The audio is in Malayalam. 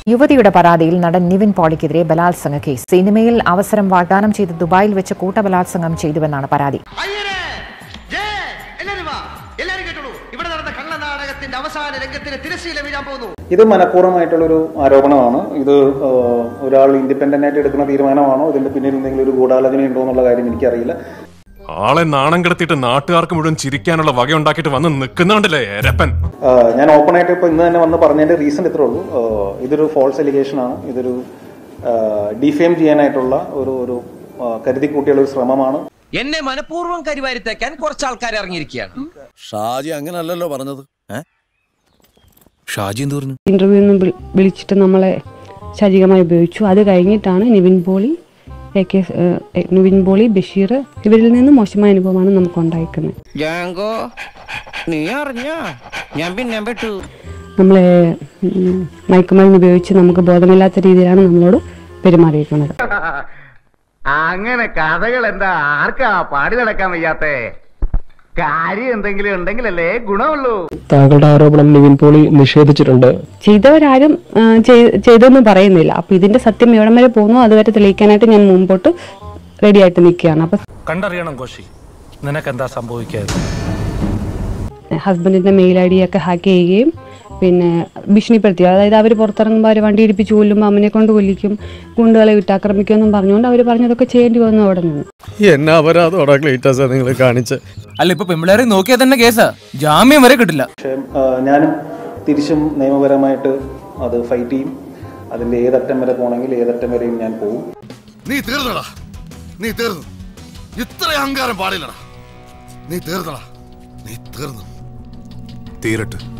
യുവതിയുടെ പരാതിയിൽ നടൻ നിവിൻ പോളിക്കെതിരെ ബലാത്സംഗ കേസ് സിനിമയിൽ അവസരം വാഗ്ദാനം ചെയ്ത് ദുബായിൽ വെച്ച് കൂട്ടബലാത്സംഗം ചെയ്തുവെന്നാണ് പരാതി അയ്യരെ ജേ എല്ലാരും വാ എല്ലാരും കേട്ടോളൂ ഇവിടെ നടന്ന കള്ള നാടകത്തിന്റെ അവസാന രംഗത്തിന് തിരശ്ശീല വീഴാൻ പോകുന്നു ഇത് മനഃപൂർവ്വമായിട്ടുള്ളൊരു ആരോപണമാണ് ഇത് ആ, ഒരാൾ ഇൻഡിപെൻഡന്റ് ആയിട്ട് എടുക്കുന്ന തീരുമാനമാണോ ഇതിന്റെ പിന്നിൽ എന്തെങ്കിലും ഒരു ഗൂഢാലോചന ഉണ്ടോ എന്നുള്ള കാര്യം എനിക്കറിയില്ല ആളെ നാണം കിടത്തിയിട്ട് നാട്ടുകാർക്ക് മുഴുവൻ ചിരിക്കാനുള്ള വകയുണ്ടാക്കിയിട്ട് വന്ന് നിൽക്കുന്നുണ്ടല്ലേ എരപ്പൻ ആ, ഞാൻ ഓപ്പൺ ആയിട്ട് ഇപ്പൊ ഇന്ന് തന്നെ വന്ന് പറഞ്ഞതിന്റെ റീസൺ ഇത്രേ ഉള്ളൂ ആ, ഇതൊരു ഫോൾസ് എലിഗേഷൻ ആണ് ഇതൊരു ഡിഫെയിം ചെയ്യാനായിട്ടുള്ള ഒരു ഒരു ആ, കരുതിക്കൂട്ടിയുള്ള ഒരു ശ്രമമാണ് എന്നെ മനഃപൂർവ്വം കരിവാരിത്തേക്കാൻ കുറച്ച് ആൾക്കാർ ഇറങ്ങിയിരിക്കുകയാണ് ഷാജി അങ്ങനല്ലല്ലോ പറഞ്ഞത് ഏ ഷാജി എന്ത് പറഞ്ഞു ഇന്റർവ്യൂ നിന്ന് വിളി- വിളിച്ചിട്ട് നമ്മളെ ശാരീരികമായി ഉപയോഗിച്ചു അത് കഴിഞ്ഞിട്ടാണ് നിവിൻ പോളി എ കെ ഏഹ്, നിവിൻ പോളി ബഷീർ ഇവരിൽ നിന്ന് മോശമായ അനുഭവമാണ് നമുക്ക് ഉണ്ടായിരിക്കുന്നത് ജാങ്കോ നീ അറിഞ്ഞ ഞാൻ പിന്നെ പെട്ടു നമ്മളെ ഉം, മയക്കുമരുന്ന് ഉപയോഗിച്ച് നമുക്ക് ബോധമില്ലാത്ത രീതിയിലാണ് നമ്മളോട് പെരുമാറിയിരിക്കുന്നത് അങ്ങനെ കഥകൾ എന്താ ആർക്കാ പാടി നടക്കാൻ വയ്യാത്തേ കാര്യം എന്തെങ്കിലും ഉണ്ടെങ്കിലല്ലേ ഗുണമുള്ളൂ താങ്കളുടെ ആരോപണം നിവിൻ പോളി നിഷേധിച്ചിട്ടുണ്ട് ചെയ്തവരാരും ആ, ചെയ്- ചെയ്തെന്ന് പറയുന്നില്ല അപ്പൊ ഇതിന്റെ സത്യം എവിടം വരെ പോകുന്നു അതുവരെ തെളിയിക്കാനായിട്ട് ഞാൻ മുമ്പോട്ട് റെഡി ആയിട്ട് നിൽക്കുകയാണ് അപ്പൊ കണ്ടറിയണം കോശി നിനക്കെന്താ സംഭവിക്കാതെ ഹസ്ബൻഡിന്റെ മെയിൽ ഐ ഡി ഒക്കെ ഹാക്ക് ചെയ്യുകയും പിന്നെ ഭീഷണിപ്പെടുത്തി അതായത് അവർ പുറത്തിറങ്ങുമ്പോൾ അവർ വണ്ടി ഇടിപ്പിച്ച് കൊല്ലുമ്പോൾ അമ്മനെ കൊണ്ട് കൊല്ലിക്കും ഗുണ്ടുകളെ വിട്ടാക്രമിക്കുമെന്നും പറഞ്ഞുകൊണ്ട് അവർ പറഞ്ഞതൊക്കെ ചെയ്യേണ്ടി വന്നു അവിടെ നിന്ന് എന്നാ അപരാധോടാ ക്ലീറ്റസാ നിങ്ങൾ കാണിച്ച് അല്ല ഇപ്പൊ പെമ്പിളേരെ നോക്കിയാൽ തന്നെ കേസാ ജാമ്യം വരെ കിട്ടില്ല പക്ഷേ ആ, ഞാനും തിരിച്ചും നിയമപരമായിട്ട് അത് ഫൈറ്റ് ചെയ്യും അതിന്റെ ഏതറ്റം വരെ പോകണമെങ്കിൽ ഏതറ്റം വരെയും ഞാൻ പോകും നീ തീർന്നടാ നീ തീർന്നു ഇത്ര അഹങ്കാരം പാടില്ലടാ നീ തീർന്നടാ നീ തീർന്നു തീരട്ടെ